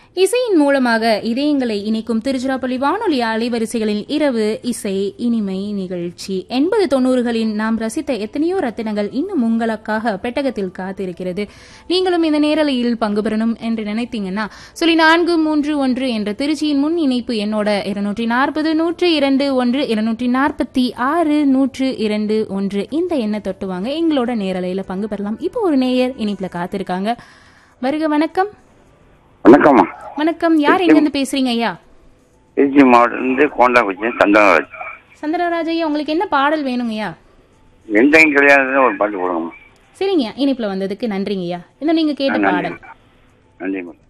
இசையின் மூலமாக இதயங்களை இணைக்கும் திருச்சிராப்பள்ளி வானொலி அலைவரிசைகளில் இரவு இசை இனிமை நிகழ்ச்சி எண்பது தொண்ணூறுகளின் நாம் ரசித்த எத்தனையோ ரத்தினங்கள் இன்னும் உங்களுக்காக பெட்டகத்தில் காத்திருக்கிறது நீங்களும் இந்த நேரலையில் பங்கு பெறணும் என்று நினைத்தீங்கன்னா சொல்லி நான்கு மூன்று ஒன்று என்ற திருச்சியின் முன் இணைப்பு என்னோட இருநூற்றி நாற்பது நூற்று இரண்டு ஒன்று இருநூற்றி நாற்பத்தி ஆறு நூற்று இரண்டு ஒன்று இந்த எண்ணை தொட்டுவாங்க எங்களோட நேரலையில பங்கு பெறலாம் இப்போ ஒரு நேயர் இணைப்புல காத்திருக்காங்க வருக வணக்கம் வணக்கம்மா வணக்கம் யார் எங்கிருந்து பேசுறீங்க ஐயா திருச்சி மாவட்டத்திலிருந்து கோண்டாக்குச்சி சந்தனராஜ் சந்திரராஜ் ஐயா உங்களுக்கு என்ன பாடல் வேணுங்க ஐயா எந்த கல்யாணத்துல ஒரு பாட்டு போடுங்கம்மா சரிங்க இனிப்புல வந்ததுக்கு நன்றிங்க ஐயா இந்த நீங்க கேட்ட நன்றி பாடல் நன்றி மேடம்